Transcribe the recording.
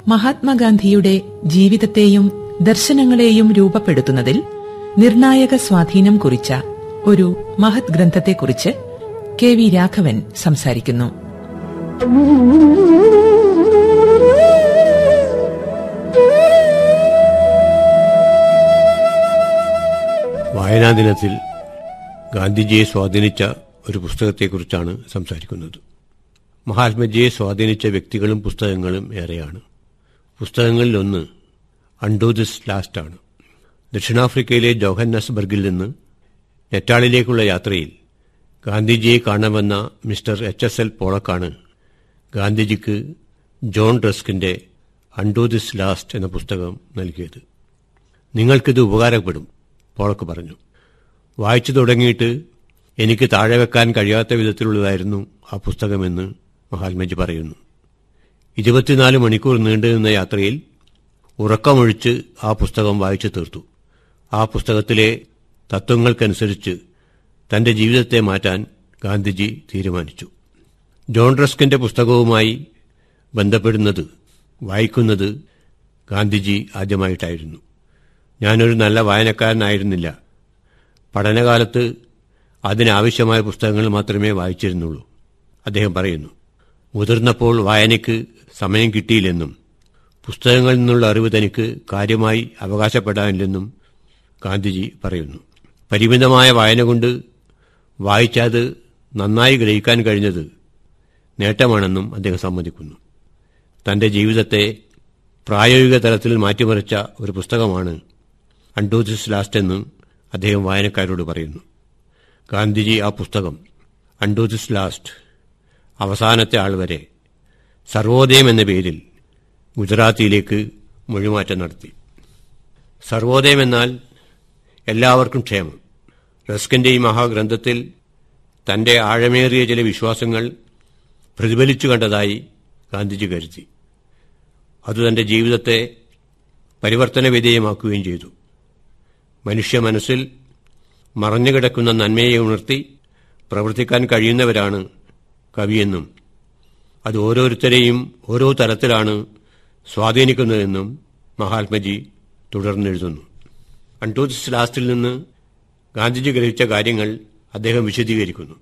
മഹാത്മാഗാന്ധിയുടെ ജീവിതത്തെയും ദർശനങ്ങളെയും രൂപപ്പെടുത്തുന്നതിൽ നിർണായക സ്വാധീനം കുറിച്ച ഒരു മഹത് ഗ്രന്ഥത്തെക്കുറിച്ച് കെ വി രാഘവൻ സംസാരിക്കുന്നു വായനാ ദിനത്തിൽ ഗാന്ധിജിയെ സ്വാധീനിച്ച ഒരു പുസ്തകത്തെക്കുറിച്ചാണ് സംസാരിക്കുന്നത് മഹാത്മജിയെ സ്വാധീനിച്ച വ്യക്തികളും പുസ്തകങ്ങളും ഏറെയാണ് പുസ്തകങ്ങളിലൊന്ന് അണ്ടു ദിസ് ലാസ്റ്റാണ് ദക്ഷിണാഫ്രിക്കയിലെ ജോഹന്നസ്ബർഗിൽ നിന്ന് നെറ്റാളിലേക്കുള്ള യാത്രയിൽ ഗാന്ധിജിയെ കാണാമെന്ന മിസ്റ്റർ എച്ച് എസ് എൽ പോളക്കാണ് ഗാന്ധിജിക്ക് ജോൺ ഡ്രസ്കിന്റെ അണ്ടു ദിസ് ലാസ്റ്റ് എന്ന പുസ്തകം നൽകിയത് നിങ്ങൾക്കിത് ഉപകാരപ്പെടും പോളക്ക് പറഞ്ഞു വായിച്ചു തുടങ്ങിയിട്ട് എനിക്ക് താഴെ വെക്കാൻ കഴിയാത്ത വിധത്തിലുള്ളതായിരുന്നു ആ പുസ്തകമെന്ന് മഹാത്മജി പറയുന്നു ഇരുപത്തിനാല് മണിക്കൂർ നീണ്ടുനിന്ന യാത്രയിൽ ഉറക്കമൊഴിച്ച് ആ പുസ്തകം വായിച്ചു തീർത്തു ആ പുസ്തകത്തിലെ തത്വങ്ങൾക്കനുസരിച്ച് തന്റെ ജീവിതത്തെ മാറ്റാൻ ഗാന്ധിജി തീരുമാനിച്ചു ജോൺ റസ്കിന്റെ പുസ്തകവുമായി ബന്ധപ്പെടുന്നത് വായിക്കുന്നത് ഗാന്ധിജി ആദ്യമായിട്ടായിരുന്നു ഞാനൊരു നല്ല വായനക്കാരനായിരുന്നില്ല പഠനകാലത്ത് അതിനാവശ്യമായ പുസ്തകങ്ങൾ മാത്രമേ വായിച്ചിരുന്നുള്ളൂ അദ്ദേഹം പറയുന്നു മുതിർന്നപ്പോൾ വായനയ്ക്ക് സമയം കിട്ടിയില്ലെന്നും പുസ്തകങ്ങളിൽ നിന്നുള്ള അറിവ് തനിക്ക് കാര്യമായി അവകാശപ്പെടാനില്ലെന്നും ഗാന്ധിജി പറയുന്നു പരിമിതമായ വായന കൊണ്ട് വായിച്ചത് നന്നായി ഗ്രഹിക്കാൻ കഴിഞ്ഞത് നേട്ടമാണെന്നും അദ്ദേഹം സമ്മതിക്കുന്നു തന്റെ ജീവിതത്തെ പ്രായോഗിക തലത്തിൽ മാറ്റിമറിച്ച ഒരു പുസ്തകമാണ് അണ്ടു ദിസ് ലാസ്റ്റ് എന്ന് അദ്ദേഹം വായനക്കാരോട് പറയുന്നു ഗാന്ധിജി ആ പുസ്തകം അണ്ടു ദിസ് ലാസ്റ്റ് അവസാനത്തെ ആൾ വരെ സർവോദയം എന്ന പേരിൽ ഗുജറാത്തിയിലേക്ക് മൊഴിമാറ്റം നടത്തി സർവോദയം എന്നാൽ എല്ലാവർക്കും ക്ഷേമം റസ്കിന്റെ ഈ മഹാഗ്രന്ഥത്തിൽ തന്റെ ആഴമേറിയ ചില വിശ്വാസങ്ങൾ പ്രതിഫലിച്ചു കണ്ടതായി ഗാന്ധിജി കരുതി അത് തന്റെ ജീവിതത്തെ പരിവർത്തന വിധേയമാക്കുകയും ചെയ്തു മനുഷ്യ മനസ്സിൽ മറഞ്ഞുകിടക്കുന്ന നന്മയെ ഉണർത്തി പ്രവർത്തിക്കാൻ കഴിയുന്നവരാണ് കവിയെന്നും അത് ഓരോരുത്തരെയും ഓരോ തരത്തിലാണ് സ്വാധീനിക്കുന്നതെന്നും മഹാത്മജി തുടർന്നെഴുതുന്നു അണ്ടൂസ് ലാസ്റ്റിൽ നിന്ന് ഗാന്ധിജി ഗ്രഹിച്ച കാര്യങ്ങൾ അദ്ദേഹം വിശദീകരിക്കുന്നു